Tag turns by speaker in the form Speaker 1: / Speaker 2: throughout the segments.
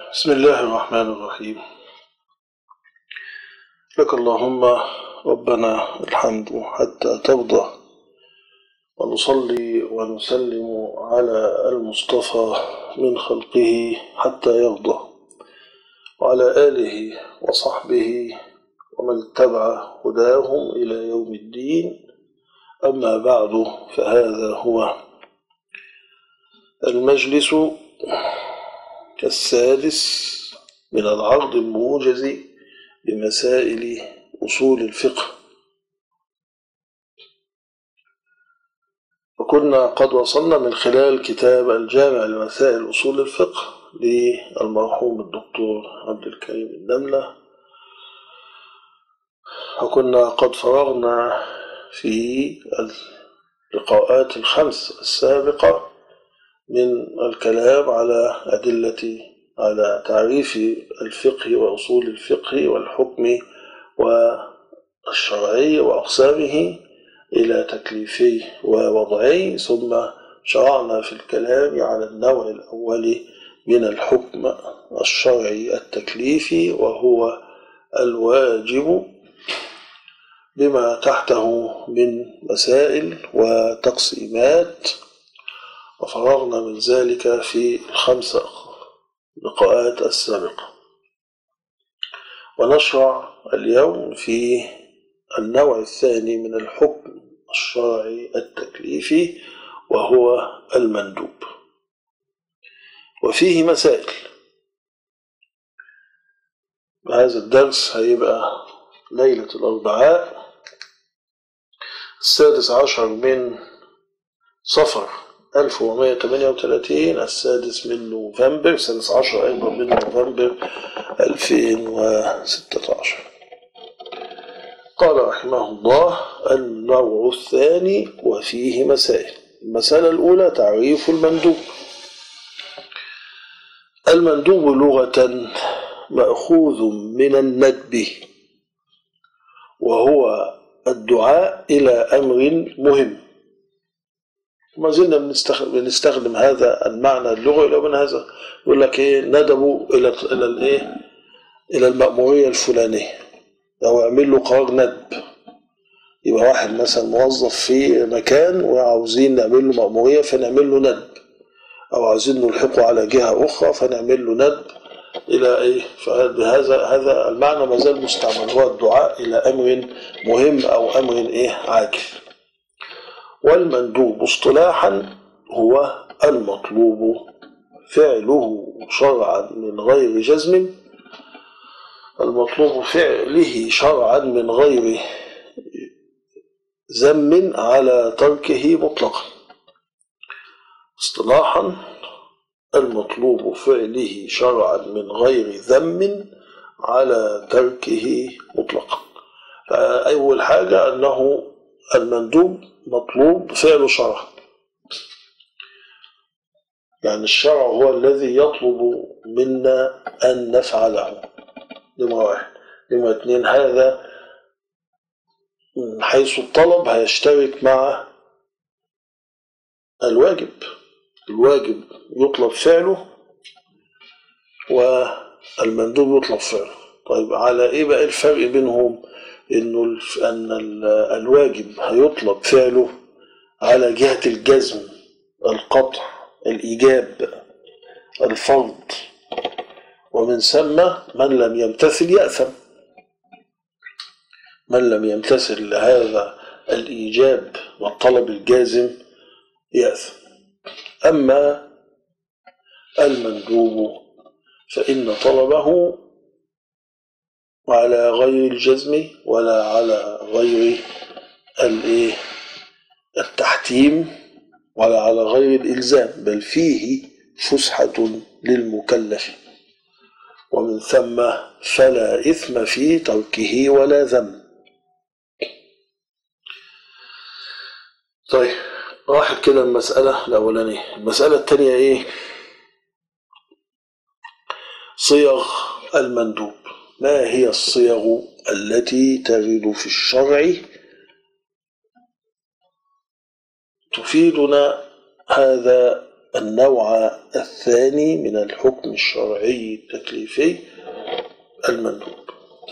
Speaker 1: بسم الله الرحمن الرحيم لك اللهم ربنا الحمد حتى ترضى ونصلي ونسلم على المصطفى من خلقه حتى يرضى وعلى آله وصحبه ومن اتبع هداهم إلى يوم الدين أما بعد فهذا هو المجلس السادس من العرض الموجز بمسائل أصول الفقه وكنا قد وصلنا من خلال كتاب الجامع لمسائل أصول الفقه للمرحوم الدكتور عبد الكريم النملة وكنا قد فرغنا في اللقاءات الخمس السابقة من الكلام على أدلة على تعريف الفقه وأصول الفقه والحكم والشرعي وأقسامه إلى تكليفي ووضعي ثم شرعنا في الكلام على النوع الأول من الحكم الشرعي التكليفي وهو الواجب بما تحته من مسائل وتقسيمات وفرغنا من ذلك في الخمس لقاءات السابقة ونشرع اليوم في النوع الثاني من الحكم الشرعي التكليفي وهو المندوب وفيه مسائل هذا الدرس هيبقى ليلة الأربعاء السادس عشر من صفر 1438 السادس من نوفمبر السادس عشر أيضا من نوفمبر 2016 قال رحمه الله النوع الثاني وفيه مسائل المسألة الأولى تعريف المندوب المندوب لغة مأخوذ من الندب وهو الدعاء إلى أمر مهم ما زلنا بنستخدم هذا المعنى اللغوي لو من هذا يقول لك ايه ندبوا الى الى الايه الى المأمورية الفلانية او اعمل له قرار ندب يبقى واحد مثلا موظف في مكان وعاوزين نعمل له مأمورية فنعمل له ندب او عاوزين نلحقه على جهة اخرى فنعمل له ندب الى ايه فهذا هذا المعنى ما زال مستعمل هو الدعاء الى امر مهم او امر ايه عاجل والمندوب اصطلاحا هو المطلوب فعله شرعا من غير جزم المطلوب فعله شرعا من غير ذم على تركه مطلقا اصطلاحا المطلوب فعله شرعا من غير ذم على تركه مطلقا فأول حاجة أنه المندوب مطلوب فعل شرع يعني الشرع هو الذي يطلب منا أن نفعله نمرة واحد نمرة اتنين هذا من حيث الطلب هيشترك مع الواجب الواجب يطلب فعله والمندوب يطلب فعله طيب على ايه بقى الفرق بينهم انه ان الواجب هيطلب فعله على جهة الجزم القطع الإيجاب الفرض ومن ثم من لم يمتثل يأثم من لم يمتثل لهذا الإيجاب والطلب الجازم يأثم أما المندوب فإن طلبه على غير الجزم ولا على غير الايه التحتيم ولا على غير الإلزام بل فيه فسحة للمكلف ومن ثم فلا إثم في تركه ولا ذم طيب راحت كده المسألة الأولانية المسألة الثانية إيه صيغ المندوب ما هي الصيغ التي ترد في الشرع تفيدنا هذا النوع الثاني من الحكم الشرعي التكليفي المندوب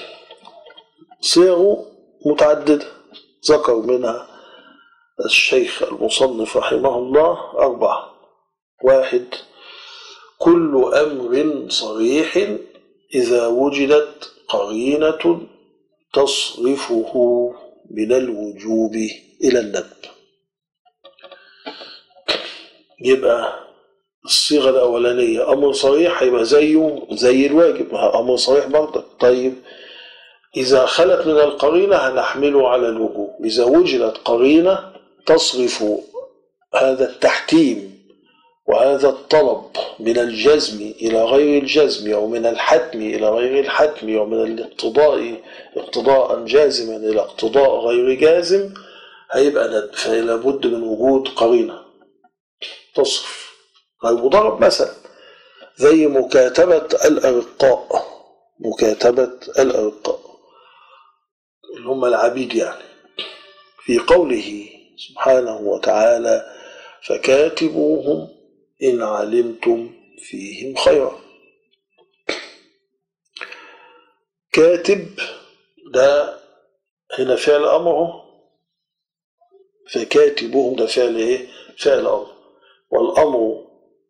Speaker 1: صيغ متعددة ذكر منها الشيخ المصنف رحمه الله أربعة واحد كل أمر صريح إذا وجدت قرينة تصرفه من الوجوب إلى الندب يبقى الصيغة الأولانية أمر صريح هيبقى زيه زي الواجب ما هو أمر صريح برضه طيب إذا خلت من القرينة هنحمله على الوجوب إذا وجدت قرينة تصرف هذا التحتيم وهذا الطلب من الجزم إلى غير الجزم أو من الحتم إلى غير الحتم أو من الاقتضاء اقتضاء جازما إلى اقتضاء غير جازم هيبقى ندب فلا بد من وجود قرينة تصرف طيب وضرب مثل زي مكاتبة الأرقاء مكاتبة الأرقاء اللي هم العبيد يعني في قوله سبحانه وتعالى فكاتبوهم إن علمتم فيهم خيرا كاتب ده هنا فعل أمره فكاتبوهم ده فعل إيه؟ فعل أمر والأمر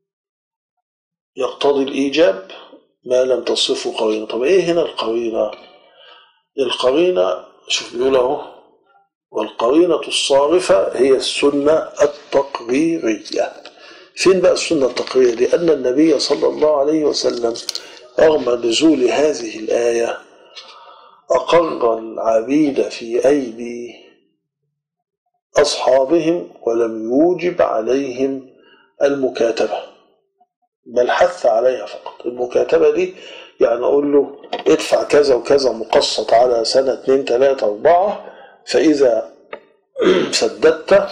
Speaker 1: يقتضي الإيجاب ما لم تصفه قرينة طب إيه هنا القرينة القرينة شوف بيقول أهو والقرينة الصارفة هي السنة التقريرية فين بقى السنة التقريرية دي أن النبي صلى الله عليه وسلم رغم نزول هذه الآية أقر العبيد في أيدي أصحابهم ولم يوجب عليهم المكاتبة بل حث عليها فقط المكاتبة دي يعني أقول له ادفع كذا وكذا مقسط على سنة اتنين تلاتة أربعة فإذا سددت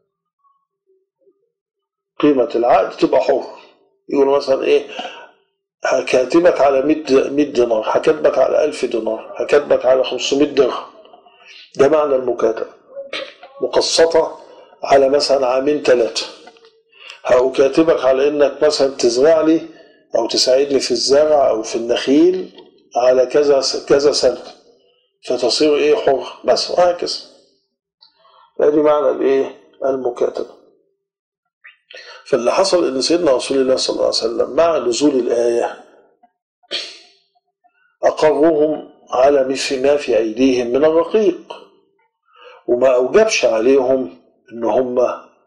Speaker 1: قيمة العقد تبقى حر يقول مثلا إيه هكاتبك على 100 دينار هكاتبك على 1000 دينار هكاتبك على 500 درهم ده معنى المكاتبة مقسطة على مثلا عامين ثلاثة هأكاتبك على إنك مثلا تزرع لي أو تساعدني في الزرع أو في النخيل على كذا كذا سنة فتصير إيه حر بس وهكذا هذه معنى الإيه المكاتبة فاللي حصل إن سيدنا رسول الله صلى الله عليه وسلم مع نزول الآية أقرهم على مثل ما في أيديهم من الرقيق وما أوجبش عليهم إن هم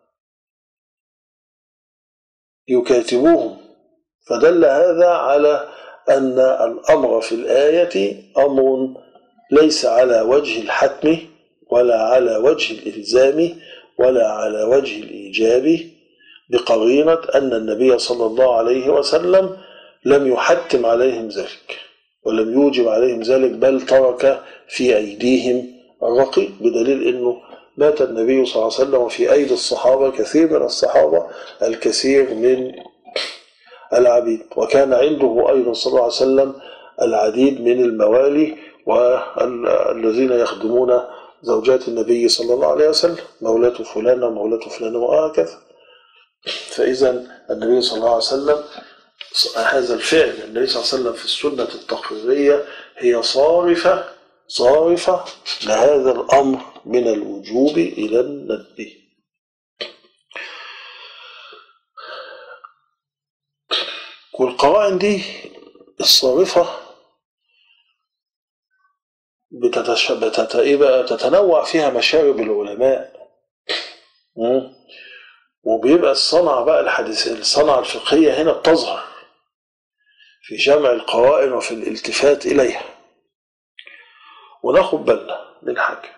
Speaker 1: يكاتبوهم فدل هذا على أن الأمر في الآية أمر ليس على وجه الحتم ولا على وجه الإلزام ولا على وجه الإيجاب بقرينة أن النبي صلى الله عليه وسلم لم يحتم عليهم ذلك ولم يوجب عليهم ذلك بل ترك في أيديهم الرقيق بدليل أنه مات النبي صلى الله عليه وسلم وفي أيدي الصحابة كثير من الصحابة الكثير من العبيد وكان عنده أيضا صلى الله عليه وسلم العديد من الموالي والذين يخدمون زوجات النبي صلى الله عليه وسلم مولاة فلانة مولاة فلانة وهكذا فإذا النبي صلى الله عليه وسلم هذا الفعل النبي صلى الله عليه وسلم في السنة التقريرية هي صارفة صارفة لهذا الأمر من الوجوب إلى الندب والقوائم دي الصارفة بتتش... بتت... إيه بقى؟ تتنوع فيها مشارب العلماء مم. وبيبقى الصنعة بقى الحديث الصنعة الفقهية هنا بتظهر في جمع القوائم وفي الالتفات إليها وناخد بالنا من حاجة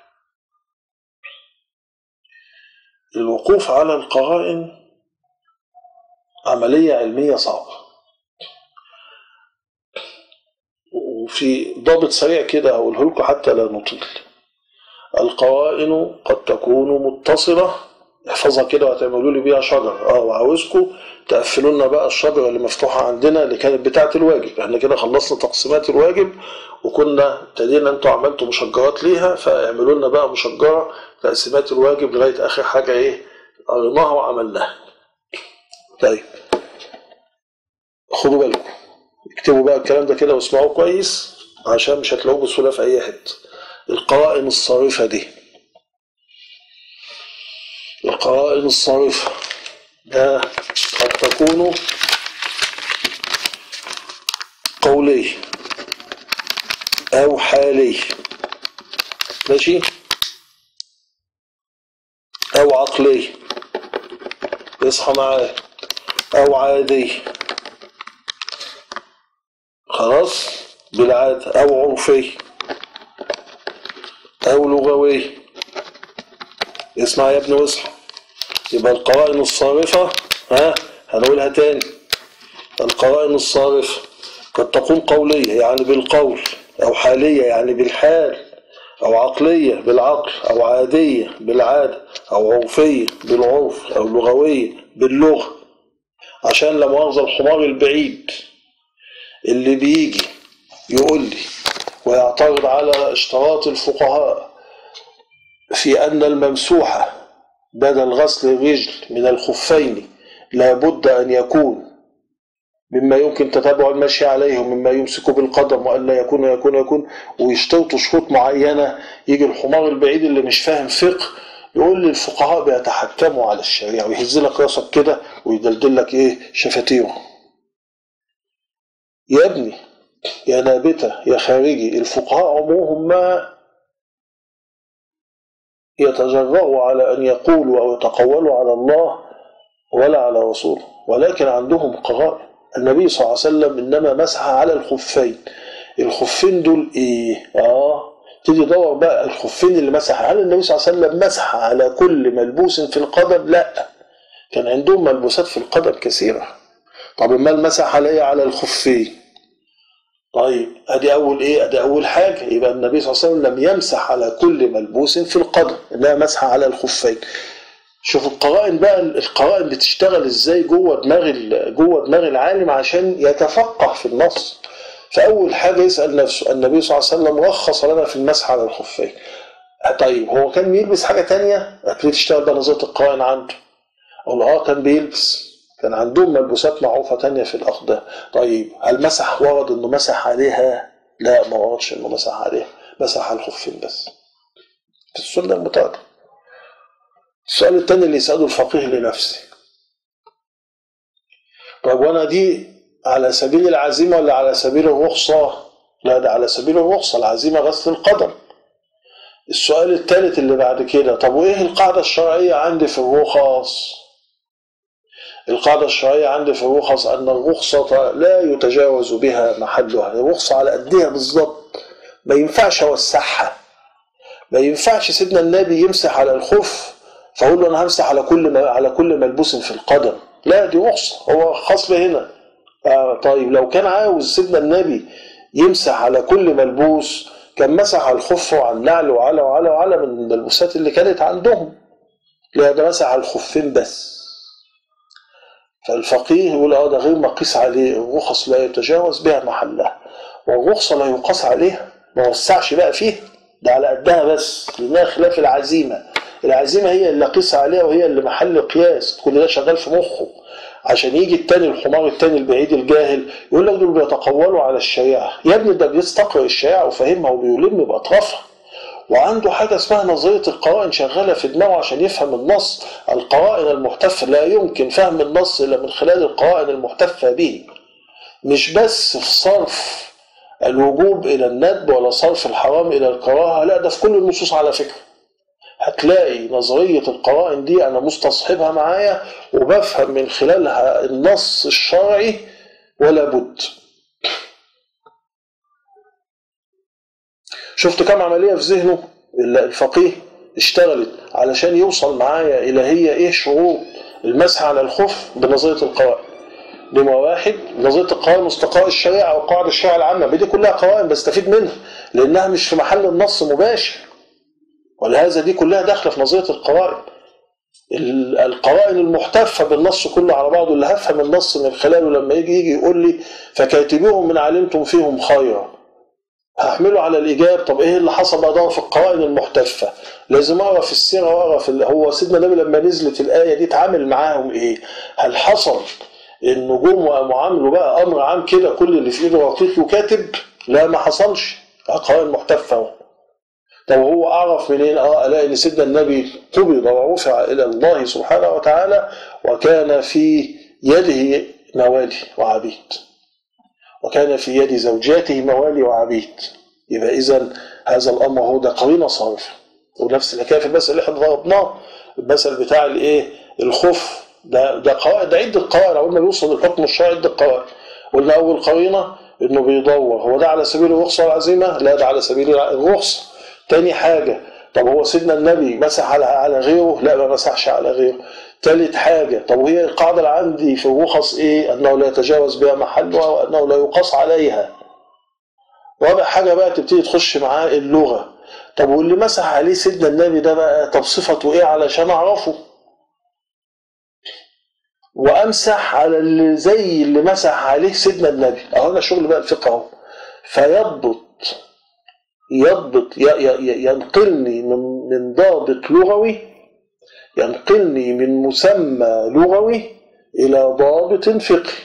Speaker 1: الوقوف على القرائن عملية علمية صعبة وفي ضابط سريع كده هقوله لكم حتى لا نطيل القوائن قد تكون متصلة احفظها كده وهتعملوا لي بيها شجر اه وعاوزكم تقفلوا لنا بقى الشجره اللي مفتوحه عندنا اللي كانت بتاعه الواجب احنا كده خلصنا تقسيمات الواجب وكنا ابتدينا انتوا عملتوا مشجرات ليها فاعملوا لنا بقى مشجره تقسيمات الواجب لغايه اخر حاجه ايه قريناها وعملناها طيب خدوا بالكم اكتبوا بقى الكلام ده كده واسمعوه كويس عشان مش هتلاقوه بسهولة في أي حتة القرائن الصارفة دي القرائن الصارفة ده قد تكون قولي أو حالي ماشي أو عقلي اصحى معايا أو عادي خلاص بالعادة أو عرفي أو لغوي اسمع يا ابني واصحى يبقى القرائن الصارفة ها هنقولها تاني القرائن الصارفة قد تكون قولية يعني بالقول أو حالية يعني بالحال أو عقلية بالعقل أو عادية بالعادة أو عرفية بالعرف أو لغوية باللغة عشان لا مؤاخذة الحمار البعيد اللي بيجي يقول لي ويعترض على اشتراط الفقهاء في أن الممسوحة بدل غسل الرجل من الخفين لابد أن يكون مما يمكن تتابع المشي عليه ومما يمسك بالقدم وأن لا يكون يكون يكون ويشترطوا شروط معينة يجي الحمار البعيد اللي مش فاهم فقه يقول لي الفقهاء بيتحكموا على الشريعة ويهز لك راسك كده ويدلدل لك ايه شفاتيره يا ابني يا نابتة يا خارجي الفقهاء عمرهم ما يتجرأوا على أن يقولوا أو يتقولوا على الله ولا على رسوله ولكن عندهم قرائن النبي صلى الله عليه وسلم إنما مسح على الخفين الخفين دول إيه؟ آه تيجي تدور بقى الخفين اللي مسح هل النبي صلى الله عليه وسلم مسح على كل ملبوس في القدم؟ لا كان عندهم ملبوسات في القدم كثيرة طب امال مسح على ايه على الخفين طيب ادي اول ايه ادي اول حاجه يبقى النبي صلى الله عليه وسلم لم يمسح على كل ملبوس في القدم انما مسح على الخفين شوف القرائن بقى القرائن بتشتغل ازاي جوه دماغ جوه دماغ العالم عشان يتفقه في النص فاول حاجه يسال نفسه النبي صلى الله عليه وسلم رخص لنا في المسح على الخفين طيب هو كان بيلبس حاجه تانية هتبتدي تشتغل بقى نظريه القرائن عنده اقول اه كان بيلبس كان عندهم ملبوسات معروفة تانية في الأقدام طيب هل مسح ورد إنه مسح عليها؟ لا ما وردش إنه مسح عليها مسح على الخفين بس في السنة المتعدة السؤال التاني اللي يسأله الفقيه لنفسه طيب وأنا دي على سبيل العزيمة ولا على سبيل الرخصة؟ لا ده على سبيل الرخصة العزيمة غسل القدم السؤال الثالث اللي بعد كده طب وإيه القاعدة الشرعية عندي في الرخص؟ القاعدة الشرعية عندي في الرخص أن الرخصة لا يتجاوز بها محلها الرخصة على قدها بالظبط ما ينفعش أوسعها ما ينفعش سيدنا النبي يمسح على الخف فأقول له أنا همسح على كل على كل ملبوس في القدم لا دي رخصة هو خاص هنا آه طيب لو كان عاوز سيدنا النبي يمسح على كل ملبوس كان مسح على الخف وعلى النعل وعلى وعلى وعلى من الملبوسات اللي كانت عندهم لا ده مسح على الخفين بس فالفقيه يقول اه ده غير مقيس عليه الرخص لا يتجاوز بها محلها والرخصة لا يقاس عليها ما وسعش بقى فيها ده على قدها بس لانها خلاف العزيمة العزيمة هي اللي قيس عليها وهي اللي محل قياس كل ده شغال في مخه عشان يجي التاني الحمار التاني البعيد الجاهل يقول لك دول بيتقولوا على الشريعة يا ابني ده بيستقرأ الشريعة وفاهمها وبيلم بأطرافها وعنده حاجة اسمها نظرية القرائن شغالة في دماغه عشان يفهم النص القرائن المحتفة لا يمكن فهم النص إلا من خلال القرائن المحتفة به مش بس في صرف الوجوب إلى الندب ولا صرف الحرام إلى الكراهة لا ده في كل النصوص على فكرة هتلاقي نظرية القرائن دي أنا مستصحبها معايا وبفهم من خلالها النص الشرعي ولا بد شفت كم عملية في ذهنه الفقيه اشتغلت علشان يوصل معايا إلى هي إيه شروط المسح على الخف بنظرية القوائم نمرة واحد نظرية القوائم استقراء الشريعة وقواعد الشريعة العامة دي كلها قوائم بستفيد منها لأنها مش في محل النص مباشر ولهذا دي كلها داخلة في نظرية القوائم القوائم المحتفة بالنص كله على بعضه اللي هفهم النص من خلاله لما يجي يجي يقول لي فكاتبوهم من علمتم فيهم خيرا هحمله على الإيجاب طب إيه اللي حصل بقى ده في القوائم المحتفة لازم أقرأ في السيرة وأقرأ في ال- هو سيدنا النبي لما نزلت الآية دي اتعامل معاهم إيه هل حصل النجوم وقاموا عاملوا بقى أمر عام كده كل اللي في إيده رقيق وكاتب لا ما حصلش قوائم محتفة أهو طب هو أعرف منين؟ أه ألاقي إن سيدنا النبي قبض ورفع إلى الله سبحانه وتعالى وكان في يده موالي وعبيد وكان في يد زوجاته موالي وعبيد يبقى إذا هذا الأمر هو ده قرينة صارفة ونفس الحكاية في المثل اللي احنا ضربناه المثل بتاع الإيه؟ الخف ده ده قواعد ده عدة قواعد أول ما بيوصل للحكم الشرعي عدة قواعد قلنا أول قرينة إنه بيدور هو ده على سبيل الرخصة والعزيمة؟ لا ده على سبيل الرخصة تاني حاجة طب هو سيدنا النبي مسح على على غيره؟ لا ما مسحش على غيره. تالت حاجة طب وهي القاعدة اللي عندي في الرخص إيه؟ أنه لا يتجاوز بها محلها وأنه لا يقاس عليها. رابع حاجة بقى تبتدي تخش معاه اللغة. طب واللي مسح عليه سيدنا النبي ده بقى طب صفته إيه علشان أعرفه؟ وأمسح على اللي زي اللي مسح عليه سيدنا النبي. أهو أنا شغل بقى الفقه أهو. فيضبط يضبط ي- ي- ينقلني من من ضابط لغوي ينقلني من مسمى لغوي إلى ضابط فقهي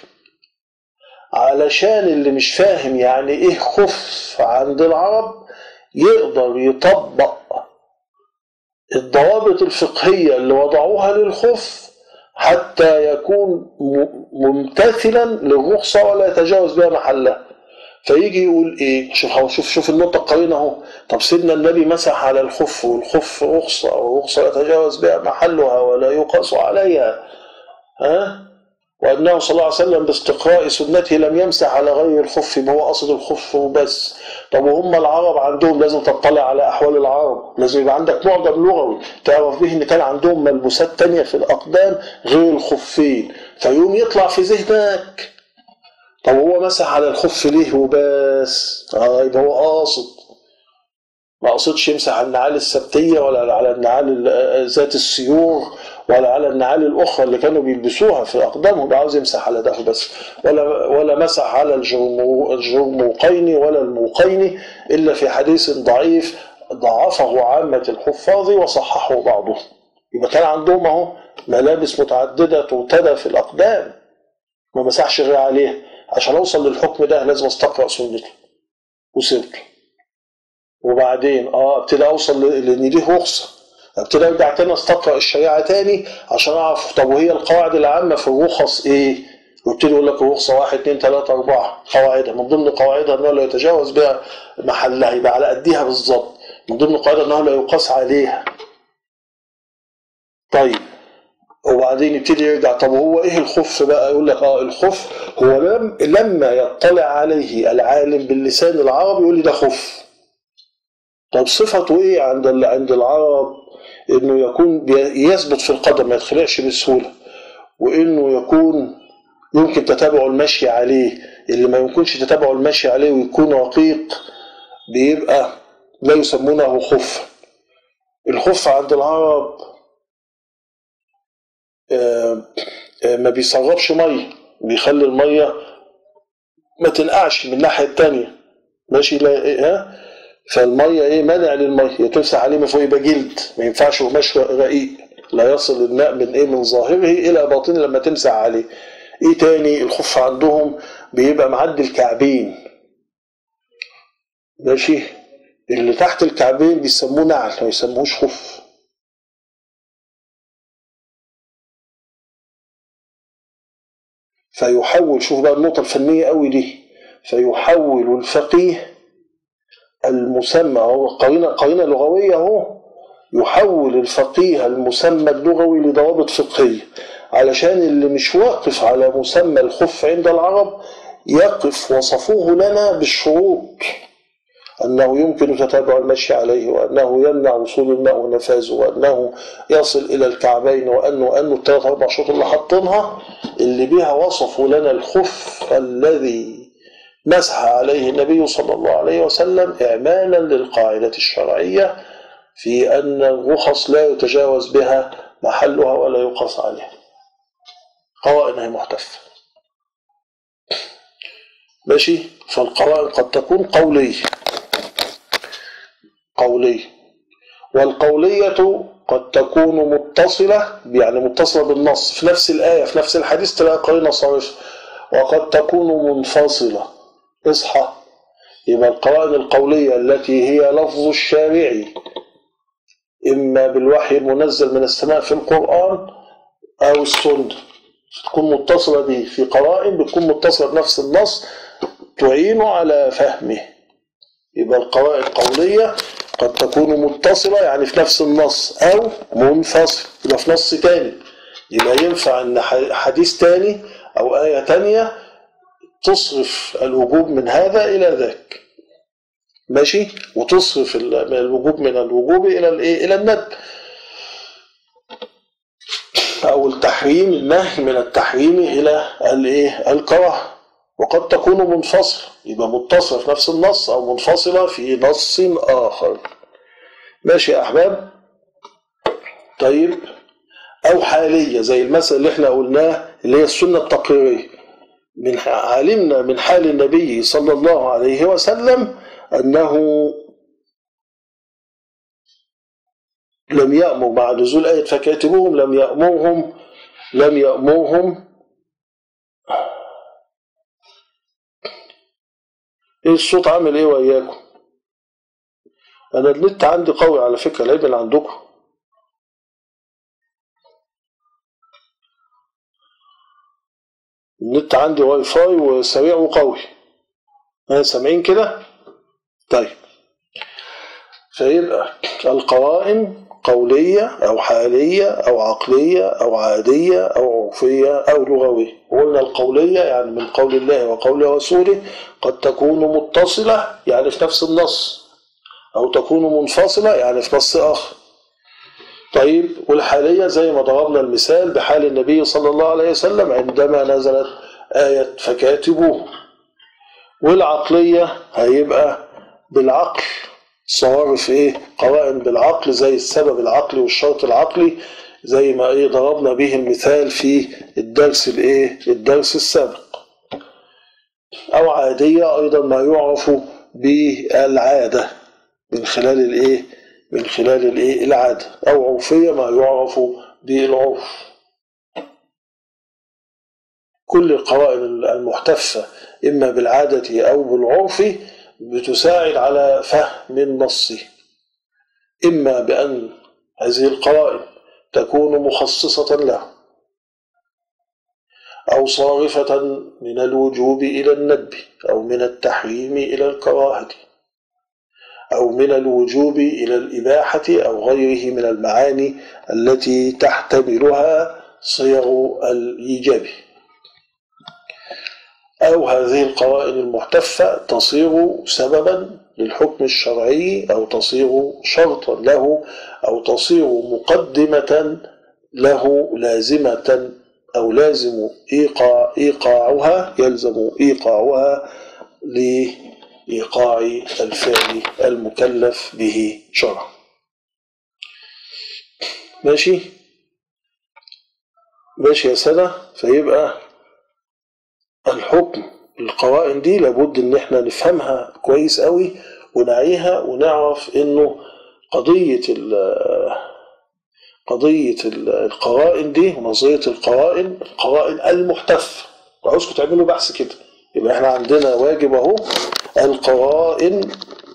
Speaker 1: علشان اللي مش فاهم يعني إيه خف عند العرب يقدر يطبق الضوابط الفقهية اللي وضعوها للخف حتى يكون م- ممتثلا للرخصة ولا يتجاوز بها محلها فيجي يقول ايه شوف هو شوف شوف النقطة القرينة اهو طب سيدنا النبي مسح على الخف والخف رخصة والرخصة يتجاوز بها محلها ولا يقاس عليها ها وأنه صلى الله عليه وسلم باستقراء سنته لم يمسح على غير الخف يبقى هو قصد الخف وبس طب وهم العرب عندهم لازم تطلع على أحوال العرب لازم يبقى عندك معجم لغوي تعرف به إن كان عندهم ملبوسات تانية في الأقدام غير الخفين فيقوم يطلع في ذهنك طب هو مسح على الخف ليه وبس اه يبقى هو قاصد ما قصدش يمسح على النعال السبتية ولا على النعال ال- ذات السيور ولا على النعال الأخرى اللي كانوا بيلبسوها في أقدامهم ده عاوز يمسح على ده بس ولا ولا مسح على الجرمو- الجرموقين ولا الموقين إلا في حديث ضعيف ضعفه عامة الحفاظ وصححه بعضهم يبقى كان عندهم أهو ملابس متعددة ترتدى في الأقدام ما مسحش غير عليها عشان أوصل للحكم ده لازم أستقرأ سنته وسيرته وبعدين اه ابتدي اوصل ل- لان دي رخصه ابتدي ارجع تاني استقرا الشريعه تاني عشان اعرف طب وهي القواعد العامه في الرخص ايه؟ ويبتدي يقول لك الرخصه واحد اثنين ثلاثه اربعه قواعدها من ضمن قواعدها انه لا يتجاوز بها محلها يبقى على قديها بالظبط من ضمن قواعدها انه لا يقاس عليها طيب وبعدين يبتدي يرجع طب هو ايه الخف بقى يقول لك اه الخف هو لم لما يطلع عليه العالم باللسان العربي يقول لي ده خف طب صفته ايه عند ال- عند العرب انه يكون بي- يثبت في القدم ما يتخلعش بسهوله وانه يكون يمكن تتابع المشي عليه اللي ما يمكنش تتابع المشي عليه ويكون رقيق بيبقى لا يسمونه خف الخف عند العرب آه، آه، ما بيسربش ميه بيخلي الميه ما تنقعش من الناحيه التانية ماشي لا إيه، ها فالميه ايه منع للميه تمسح عليه من فوق يبقى جلد ما ينفعش قماش رقيق لا يصل الماء من ايه من ظاهره الى باطنه لما تمسح عليه ايه تاني الخف عندهم بيبقى معدي الكعبين ماشي اللي تحت الكعبين بيسموه نعل ما يسموهوش خف فيحول شوف بقى النقطة الفنية قوي دي فيحول الفقيه المسمى هو قرينة قرينة لغوية اهو يحول الفقيه المسمى اللغوي لضوابط فقهية علشان اللي مش واقف على مسمى الخف عند العرب يقف وصفوه لنا بالشروط أنه يمكن تتابع المشي عليه وأنه يمنع وصول الماء ونفاذه وأنه يصل إلى الكعبين وأنه أنه الثلاث أربع شروط اللي حاطينها اللي بها وصفوا لنا الخف الذي مسح عليه النبي صلى الله عليه وسلم إعمالا للقاعدة الشرعية في أن الرخص لا يتجاوز بها محلها ولا يقاس عليها قوائمها محتفة ماشي فالقوائم قد تكون قولية قولية والقولية قد تكون متصلة يعني متصلة بالنص في نفس الآية في نفس الحديث تلاقي قرينة صارفة وقد تكون منفصلة اصحى يبقى القرائن القولية التي هي لفظ الشارع إما بالوحي المنزل من السماء في القرآن أو السنة تكون متصلة به في قرائن بتكون متصلة بنفس النص تعين على فهمه يبقى القرائن القولية قد تكون متصلة يعني في نفس النص أو منفصل يبقى في نص تاني يبقى ينفع إن حديث تاني أو آية تانية تصرف الوجوب من هذا إلى ذاك ماشي وتصرف الوجوب من الوجوب إلى الإيه إلى الندب أو التحريم النهي من التحريم إلى الإيه الكراهة وقد تكون منفصلة يبقى متصلة في نفس النص أو منفصلة في نص آخر ماشي يا أحباب طيب أو حالية زي المثل اللي احنا قلناه اللي هي السنة التقريرية من علمنا من حال النبي صلى الله عليه وسلم أنه لم يأمر مع نزول آية فكاتبوهم لم يأمرهم لم يأمرهم ايه الصوت عامل ايه وياكم انا النت عندي قوي على فكره العيب اللي عندكم النت عندي واي فاي وسريع وقوي ها سامعين كده طيب فيبقى القوائم قولية أو حالية أو عقلية أو عادية أو عرفية أو لغوية وقلنا القولية يعني من قول الله وقول رسوله قد تكون متصلة يعني في نفس النص أو تكون منفصلة يعني في نص آخر طيب والحالية زي ما ضربنا المثال بحال النبي صلى الله عليه وسلم عندما نزلت آية فكاتبوه والعقلية هيبقى بالعقل صوارف ايه قوائم بالعقل زي السبب العقلي والشرط العقلي زي ما ايه ضربنا به المثال في الدرس الايه الدرس السابق او عادية ايضا ما يعرف بالعادة من خلال الايه من خلال الايه العادة او عرفية ما يعرف بالعرف كل القوائم المحتفة إما بالعادة أو بالعرف بتساعد على فهم النص إما بأن هذه القوائم تكون مخصصة له أو صارفة من الوجوب إلى الندب أو من التحريم إلى الكراهة أو من الوجوب إلى الإباحة أو غيره من المعاني التي تحتملها صيغ الإيجاب أو هذه القرائن المحتفة تصير سببا للحكم الشرعي أو تصير شرطا له أو تصير مقدمة له لازمة أو لازم إيقاع إيقاعها يلزم إيقاعها لإيقاع الفعل المكلف به شرعا ماشي ماشي يا سنة فيبقى الحكم القوائم دي لابد ان احنا نفهمها كويس قوي ونعيها ونعرف انه قضية قضية القرائن دي ونظرية القرائن القرائن المحتفة وعاوزكم تعملوا بحث كده يبقى احنا عندنا واجب اهو القرائن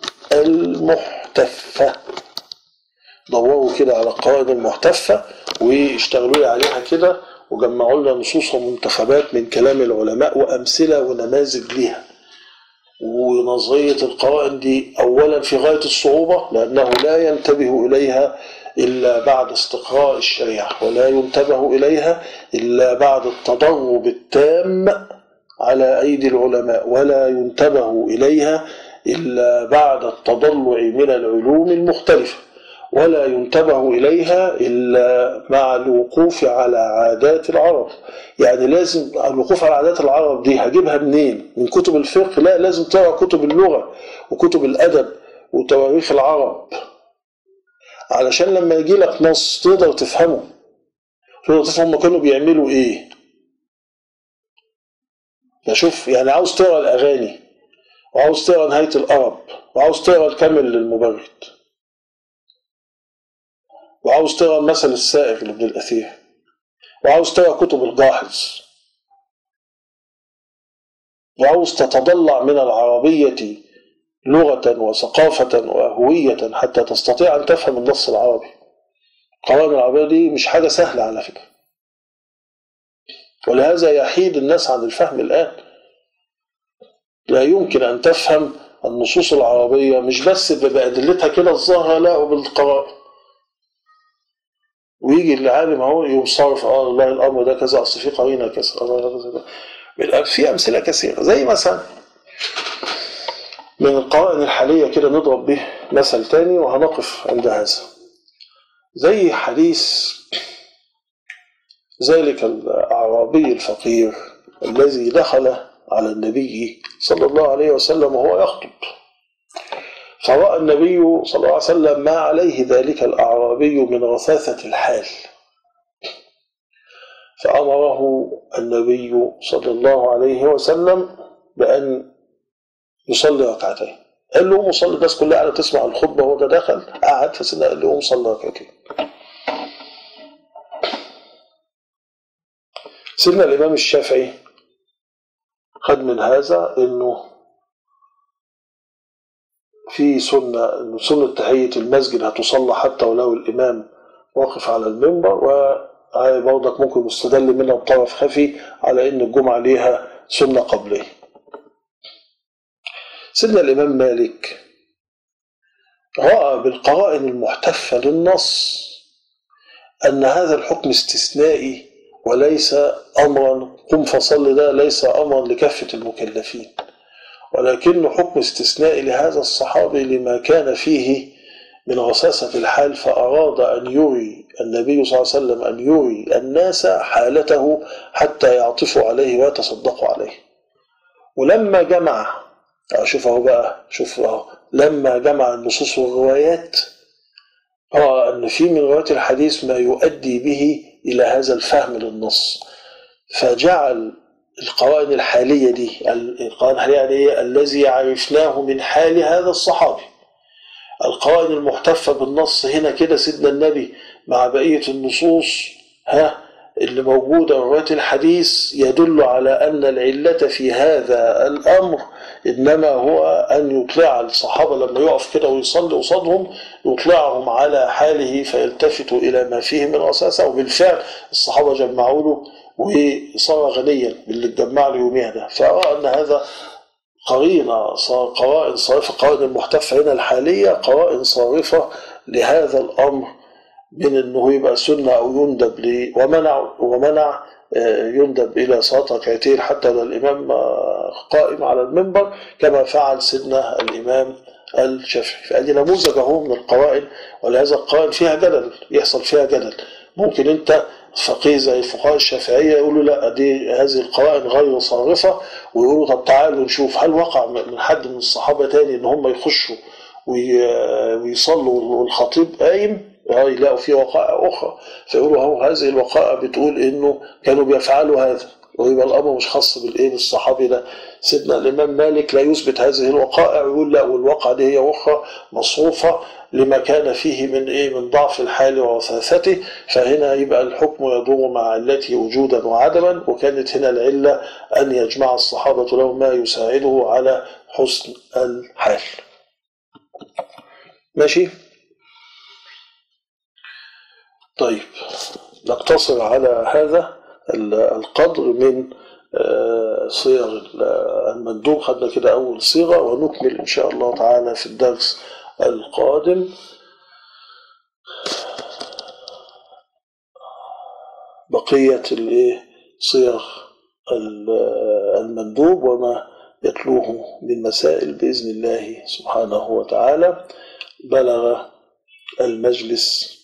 Speaker 1: المحتفة دوروا كده على القرائن المحتفة واشتغلوا لي عليها كده وجمعوا لنا نصوص ومنتخبات من كلام العلماء وأمثلة ونماذج لها ونظرية القرائن دي أولا في غاية الصعوبة لأنه لا ينتبه إليها إلا بعد استقراء الشريعة ولا ينتبه إليها إلا بعد التدرب التام على أيدي العلماء ولا ينتبه إليها إلا بعد التضلع من العلوم المختلفة ولا ينتبه إليها إلا مع الوقوف على عادات العرب يعني لازم الوقوف على عادات العرب دي هجيبها منين من كتب الفقه لا لازم تقرأ كتب اللغة وكتب الأدب وتواريخ العرب علشان لما يجي لك نص تقدر تفهمه تقدر تفهم هم كانوا بيعملوا ايه فشوف يعني عاوز تقرا الاغاني وعاوز تقرا نهايه الارب وعاوز تقرا الكامل للمبرد وعاوز تقرا المثل السائغ لابن الأثير وعاوز تقرا كتب الجاحظ وعاوز تتضلع من العربية لغة وثقافة وهوية حتى تستطيع أن تفهم النص العربي القوائم العربية دي مش حاجة سهلة على فكرة ولهذا يحيد الناس عن الفهم الآن لا يمكن أن تفهم النصوص العربية مش بس بأدلتها كده الظاهرة لا وبالقرائن ويجي العالم اهو يقوم صارف اه والله الامر ده كذا اصل في قرينه كذا كذا في امثله كثيره زي مثلا من القرائن الحاليه كده نضرب به مثل تاني وهنقف عند هذا زي حديث ذلك الأعرابي الفقير الذي دخل على النبي صلى الله عليه وسلم وهو يخطب فرأى النبي صلى الله عليه وسلم ما عليه ذلك الأعرابي من رثاثة الحال فأمره النبي صلى الله عليه وسلم بأن يصلي ركعتين قال له قوم صلي الناس كلها قاعدة تسمع الخطبة وهو ده دخل قعد فسيدنا قال له قوم صلي ركعتين سيدنا الإمام الشافعي خد من هذا إنه في سنة إنه سنة تحية المسجد هتصلى حتى ولو الإمام واقف على المنبر وهي برضك ممكن مستدل منها بطرف خفي على إن الجمعة ليها سنة قبلية. سيدنا الإمام مالك رأى بالقرائن المحتفة للنص أن هذا الحكم استثنائي وليس أمرا قم فصل ده ليس أمرا لكافة المكلفين ولكنه حكم استثنائي لهذا الصحابي لما كان فيه من غساسة الحال فأراد أن يري النبي صلى الله عليه وسلم أن يري الناس حالته حتى يعطفوا عليه ويتصدقوا عليه ولما جمع شوف اهو بقى شوف اهو لما جمع النصوص والروايات رأى أن في من روايات الحديث ما يؤدي به إلى هذا الفهم للنص فجعل القوائن الحالية دي القوائن الحالية يعني إيه؟ الذي عرفناه من حال هذا الصحابي القوائن المحتفة بالنص هنا كده سيدنا النبي مع بقية النصوص ها اللي موجودة رواية الحديث يدل على أن العلة في هذا الأمر إنما هو أن يطلع الصحابة لما يقف كده ويصلي قصادهم يطلعهم على حاله فيلتفتوا إلى ما فيه من رصاصة وبالفعل الصحابة جمعوا له وصار غنيا باللي اتجمع له يوميها ده فرأى أن هذا قرينة صار قوائن صارفة قوائن المحتفة هنا الحالية قوائن صارفة لهذا الأمر من انه يبقى سنه او يندب لي ومنع ومنع يندب الى صلاه ركعتين حتى لو الامام قائم على المنبر كما فعل سيدنا الامام الشافعي فادي نموذج اهو من القوائن ولهذا القوائن فيها جدل يحصل فيها جدل ممكن انت فقيه زي الفقهاء الشافعيه يقولوا لا دي هذه القوائن غير صارفه ويقولوا طب تعالوا نشوف هل وقع من حد من الصحابه تاني ان هم يخشوا ويصلوا والخطيب قايم يلاقوا في وقائع أخرى فيقولوا هو هذه الوقائع بتقول إنه كانوا بيفعلوا هذا ويبقى الأمر مش خاص بالإيه بالصحابي ده سيدنا الإمام مالك لا يثبت هذه الوقائع ويقول لا والواقعة دي هي أخرى مصروفة لما كان فيه من إيه من ضعف الحال ووثاثته فهنا يبقى الحكم يدور مع علته وجودا وعدما وكانت هنا العلة أن يجمع الصحابة له ما يساعده على حسن الحال ماشي طيب نقتصر على هذا القدر من صيغ المندوب خدنا كده أول صيغة ونكمل إن شاء الله تعالى في الدرس القادم بقية صيغ المندوب وما يتلوه من مسائل بإذن الله سبحانه وتعالى بلغ المجلس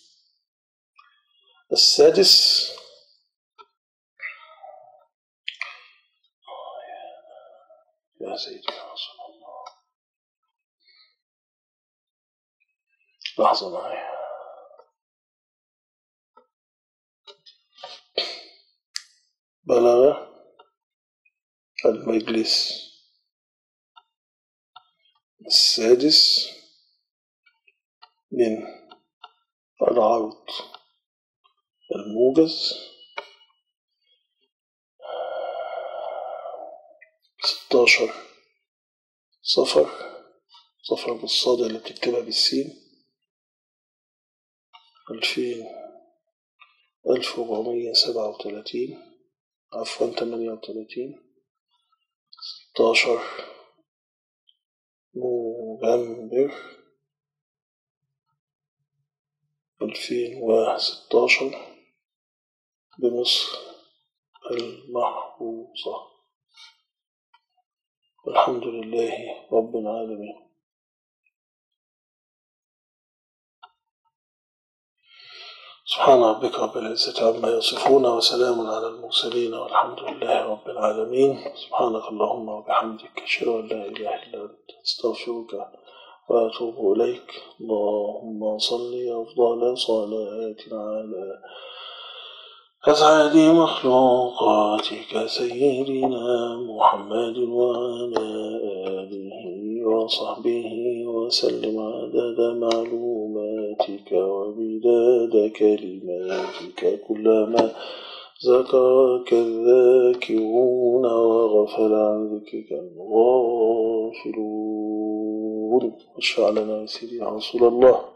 Speaker 1: السادس يا سيدي رسول الله لحظة معي بلغ المجلس السادس من العرض الموجز ستاشر صفر صفر بالصاد اللي بتكتبها بالسين ألفين ألف وأربعمية سبعة وتلاتين عفوا تمانية وتلاتين ستاشر نوفمبر ألفين وستاشر بمصر المحفوظة والحمد لله رب العالمين سبحان ربك رب العزة عما يصفون وسلام على المرسلين والحمد لله رب العالمين سبحانك اللهم وبحمدك أشهد أن لا إله إلا أنت أستغفرك وأتوب إليك اللهم صل أفضل صلاتنا على أسعد مخلوقاتك سيدنا محمد وعلى آله وصحبه وسلم عدد معلوماتك وبداد كلماتك كلما ذكرك الذاكرون وغفل عن ذكرك الغافلون واشفع لنا يا سيدي يا رسول الله